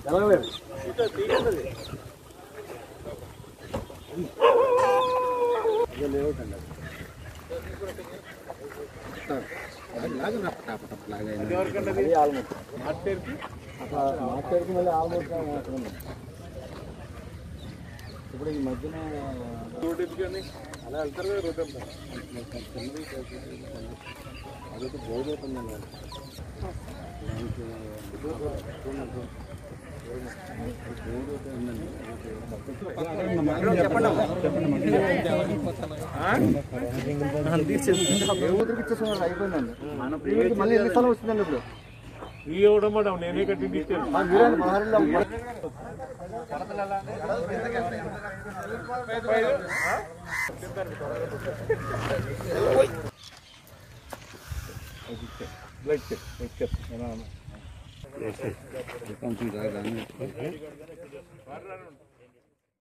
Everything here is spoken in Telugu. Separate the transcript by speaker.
Speaker 1: ఇప్పుడు ఈ మధ్యన అలా వెళ్తారు కదా రోడ్ అంతా అదైతే పోయిపోతుందండి ఇచ్చేస్తున్నారు అయిపోయిందండి వీళ్ళకి మళ్ళీ ఎన్ని స్థలం వస్తుందండి ఇప్పుడు
Speaker 2: ఈ ఇవ్వడం మేడం నేనే కట్టి ఇచ్చాను
Speaker 1: ఆ వీరాన్ని పదహారులో
Speaker 2: లైక్ చెక్ లైక్ చెక్
Speaker 1: కొంచెం రాగానే